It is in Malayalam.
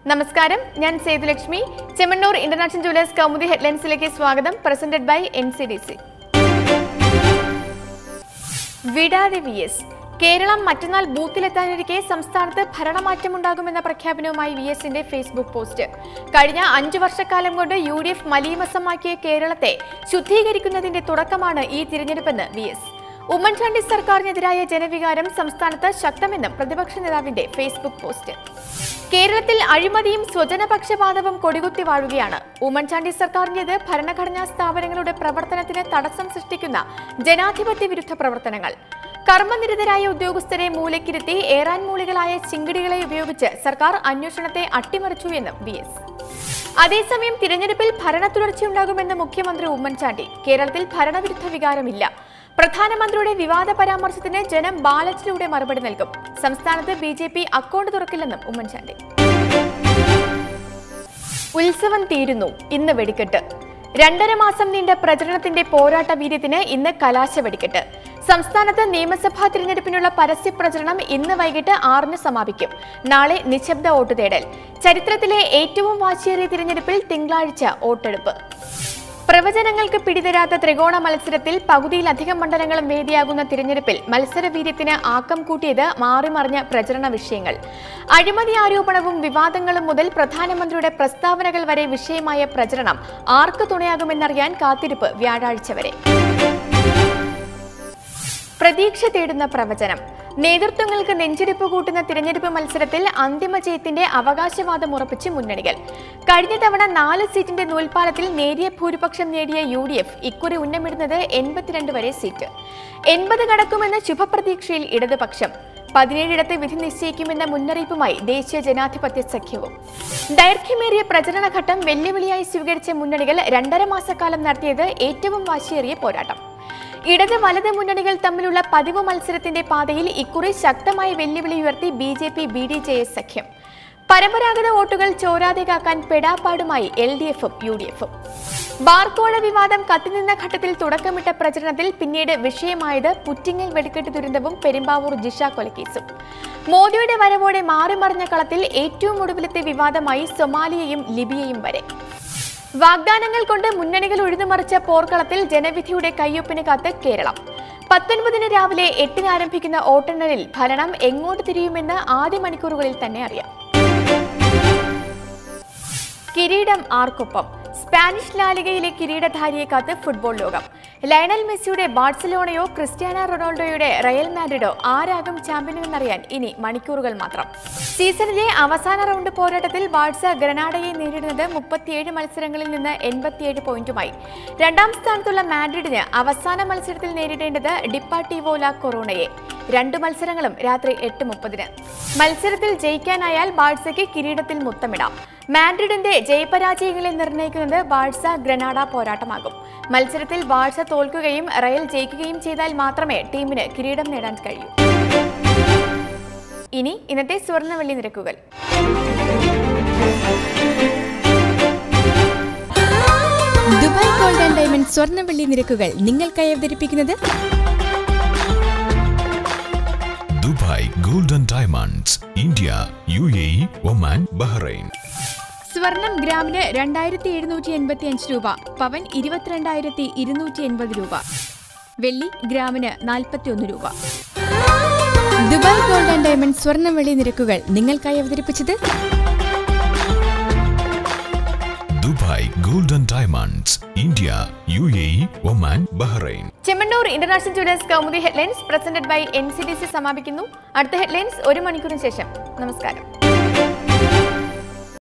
നമസ്കാരം ഞാൻ സേതുലക്ഷ്മി ചെമ്മണ്ണൂർ ഇന്റർനാഷണൽ ജുവലേഴ്സ് കൗമുദി ഹെഡ്ലൈൻസിലേക്ക് സ്വാഗതം presented by N C D C വിടാതെ വി എസ് കേരളം മറ്റന്നാൾ ബൂത്തിലെത്താനിരിക്കെ സംസ്ഥാനത്ത് ഭരണമാറ്റമുണ്ടാകുമെന്ന പ്രഖ്യാപനവുമായി വി എസിന്റെ ഫേസ്ബുക്ക് പോസ്റ്റ് കഴിഞ്ഞ അഞ്ചു വർഷക്കാലം കൊണ്ട് യു ഡി എഫ് മലീമസമാക്കിയ കേരളത്തെ ശുദ്ധീകരിക്കുന്നതിന്റെ തുടക്കമാണ് ഈ തിരഞ്ഞെടുപ്പെന്ന് വി എസ് ഉമ്മൻചാണ്ടി സർക്കാരിനെതിരായ ജനവികാരം സംസ്ഥാനത്ത് ശക്തമെന്നും പ്രതിപക്ഷ നേതാവിന്റെ ഫേസ്ബുക്ക് പോസ്റ്റ് കേരളത്തിൽ അഴിമതിയും സ്വജനപക്ഷപാതവും കൊടികുത്തി വാഴുകയാണ് ഉമ്മൻചാണ്ടി സർക്കാരിന്റേത് ഭരണഘടനാ സ്ഥാപനങ്ങളുടെ പ്രവർത്തനത്തിന് തടസ്സം സൃഷ്ടിക്കുന്ന ജനാധിപത്യ വിരുദ്ധ പ്രവർത്തനങ്ങൾ കർമ്മനിരതരായ ഉദ്യോഗസ്ഥരെ മൂലക്കിരുത്തി ഏറാൻ മൂളികളായ ചിങ്കിടികളെ ഉപയോഗിച്ച് സർക്കാർ അന്വേഷണത്തെ അട്ടിമറിച്ചു എന്നും വി എസ് അതേസമയം തിരഞ്ഞെടുപ്പിൽ ഭരണ തുടർച്ചയുണ്ടാകുമെന്ന് മുഖ്യമന്ത്രി ഉമ്മൻചാണ്ടി കേരളത്തിൽ ഭരണവിരുദ്ധ വികാരമില്ല പ്രധാനമന്ത്രിയുടെ വിവാദ പരാമർശത്തിന് ജനം ബാലറ്റിലൂടെ മറുപടി നൽകും സംസ്ഥാനത്ത് ബി ജെ പി അക്കൗണ്ട് തുറക്കില്ലെന്നും ഉമ്മൻചാണ്ടി ഉത്സവം തീരുന്നു ഇന്ന് വെടിക്കെട്ട് രണ്ടര മാസം നീണ്ട പ്രചരണത്തിന്റെ പോരാട്ട വീര്യത്തിന് ഇന്ന് കലാശ വെടിക്കെട്ട് സംസ്ഥാനത്ത് നിയമസഭാ തിരഞ്ഞെടുപ്പിനുള്ള പരസ്യ പ്രചരണം ഇന്ന് വൈകിട്ട് ആറിന് സമാപിക്കും നാളെ നിശബ്ദ വോട്ട് തേടൽ ചരിത്രത്തിലെ ഏറ്റവും വാശിയേറിയ തിരഞ്ഞെടുപ്പിൽ തിങ്കളാഴ്ച വോട്ടെടുപ്പ് പ്രവചനങ്ങൾക്ക് പിടിതരാത്ത ത്രികോണ മത്സരത്തിൽ പകുതിയിലധികം മണ്ഡലങ്ങളും വേദിയാകുന്ന തിരഞ്ഞെടുപ്പിൽ മത്സരവീര്യത്തിന് ആക്കം കൂട്ടിയത് മാറിമറിഞ്ഞ പ്രചരണ വിഷയങ്ങൾ അഴിമതി ആരോപണവും വിവാദങ്ങളും മുതൽ പ്രധാനമന്ത്രിയുടെ പ്രസ്താവനകൾ വരെ വിഷയമായ പ്രചരണം ആർക്ക് തുണയാകുമെന്നറിയാൻ കാത്തിരിപ്പ് വ്യാഴാഴ്ച വരെ പ്രതീക്ഷ തേടുന്ന പ്രവചനം നേതൃത്വങ്ങൾക്ക് നെഞ്ചിടിപ്പ് കൂട്ടുന്ന തിരഞ്ഞെടുപ്പ് മത്സരത്തിൽ അന്തിമ ജയത്തിന്റെ അവകാശവാദം ഉറപ്പിച്ച് മുന്നണികൾ കഴിഞ്ഞ തവണ നാല് സീറ്റിന്റെ നൂൽപ്പാലത്തിൽ നേരിയ ഭൂരിപക്ഷം നേടിയ യു ഡി എഫ് ഇക്കുറി ഉന്നമിടുന്നത് എൺപത്തിരണ്ട് വരെ സീറ്റ് എൺപത് കടക്കുമെന്ന ശുഭപ്രതീക്ഷയിൽ ഇടതുപക്ഷം പതിനേഴിടത്ത് വിധി നിശ്ചയിക്കുമെന്ന മുന്നറിയിപ്പുമായി ദേശീയ ജനാധിപത്യ സഖ്യവും ദൈർഘ്യമേറിയ പ്രചരണഘട്ടം വെല്ലുവിളിയായി സ്വീകരിച്ച മുന്നണികൾ രണ്ടര മാസക്കാലം നടത്തിയത് ഏറ്റവും വാശിയേറിയ പോരാട്ടം ഇടത് വലത് മുന്നണികൾ തമ്മിലുള്ള പതിവ് മത്സരത്തിന്റെ പാതയിൽ ഇക്കുറി ശക്തമായ വെല്ലുവിളി ഉയർത്തി B J P B D J S സഖ്യം പരമ്പരാഗത വോട്ടുകൾ ചോരാതെ കാക്കാൻ പെടാപ്പാടുമായി എൽ ഡി എഫും യു ഡി എഫും ബാർക്കോഴ വിവാദം കത്തിനിന്ന ഘട്ടത്തിൽ തുടക്കമിട്ട പ്രചരണത്തിൽ പിന്നീട് വിഷയമായത് പുറ്റിങ്ങൽ വെടിക്കെട്ട് ദുരന്തവും പെരുമ്പാവൂർ ജിഷ കൊലക്കേസും മോദിയുടെ വരവോടെ മാറിമറിഞ്ഞ കളത്തിൽ ഏറ്റവും ഒടുവിലത്തെ വിവാദമായി സൊമാലിയയും ലിബിയയും വരെ വാഗ്ദാനങ്ങൾ കൊണ്ട് മുന്നണികൾ ഉഴുതുമറിച്ച പോർക്കളത്തിൽ ജനവിധിയുടെ കയ്യൊപ്പിന് കാത്ത് കേരളം പത്തൊൻപതിന് രാവിലെ എട്ടിന് ആരംഭിക്കുന്ന വോട്ടെണ്ണലിൽ ഭരണം എങ്ങോട്ട് തിരിയുമെന്ന് ആദ്യ മണിക്കൂറുകളിൽ തന്നെ അറിയാം കിരീടം ആർക്കൊപ്പം സ്പാനിഷ് ലാലികയിലെ കിരീടധാരിയെ കാത്ത് ഫുട്ബോൾ ലോകം ലയണൽ മെസ്സിയുടെ ബാഴ്സലോണയോ ക്രിസ്ത്യാനോ റൊണാൾഡോയുടെ റയൽ മാഡ്രിഡോ ആരാകും ചാമ്പ്യനെന്നറിയാൻ ഇനി മണിക്കൂറുകൾ മാത്രം സീസണിലെ അവസാന റൗണ്ട് പോരാട്ടത്തിൽ ബാഴ്സ ഗ്രനാഡയെ നേരിടുന്നത് മുപ്പത്തിയേഴ് മത്സരങ്ങളിൽ നിന്ന് എൺപത്തിയേഴ് പോയിന്റുമായി രണ്ടാം സ്ഥാനത്തുള്ള മാഡ്രിഡിന് അവസാന മത്സരത്തിൽ നേരിടേണ്ടത് ഡിപ്പാട്ടീവോ ലാ കൊറോണയെ രണ്ടു മത്സരങ്ങളും രാത്രി എട്ട് മുപ്പതിന് മത്സരത്തിൽ ജയിക്കാനായാൽ ബാഴ്സയ്ക്ക് കിരീടത്തിൽ മുത്തമിടാം മാഡ്രിഡിന്റെ ജയപരാജയങ്ങളെ നിർണ്ണയിക്കുന്നത് ബാഴ്സ ഗ്രനാഡ പോരാട്ടമാകും മത്സരത്തിൽ ബാഴ്സ തോൽക്കുകയും റയൽ ജയിക്കുകയും ചെയ്താൽ മാത്രമേ ടീമിന് കിരീടം നേടാൻ കഴിയൂ ഇനി ഇന്നത്തെ സ്വർണ്ണവെള്ളി നിരക്കുകൾ ദുബായ് ഗോൾഡ് ആൻഡ് ഡയമണ്ട് സ്വർണ്ണവെള്ളി നിരക്കുകൾ നിങ്ങൾക്കായി അവതരിപ്പിക്കുന്നത് Dubai golden diamonds India U A E Oman Bahrain സ്വർണം ഗ്രാമിന് രണ്ടായിരത്തി എഴുന്നൂറ്റി എൺപത്തി അഞ്ച് രൂപ പവൻ ഇരുപത്തിരണ്ടായിരത്തി ഇരുന്നൂറ്റി എൺപത് രൂപ വെള്ളി ഗ്രാമിന് നാൽപ്പത്തി ഒന്ന് രൂപ ദുബായ് ഗോൾഡ് ആൻഡ് ഡയമണ്ട് സ്വർണ്ണവെള്ളി നിരക്കുകൾ നിങ്ങൾക്കായി അവതരിപ്പിച്ചത് Dubai golden diamonds India U A E Oman Bahrain Chemmanur international jewellers Kaumudi headlines presented by N C D C സമാപിക്കുന്നു അടുത്ത ഹെഡ്ലൈൻസ് ഒരു മണിക്കൂറിന് ശേഷം നമസ്കാരം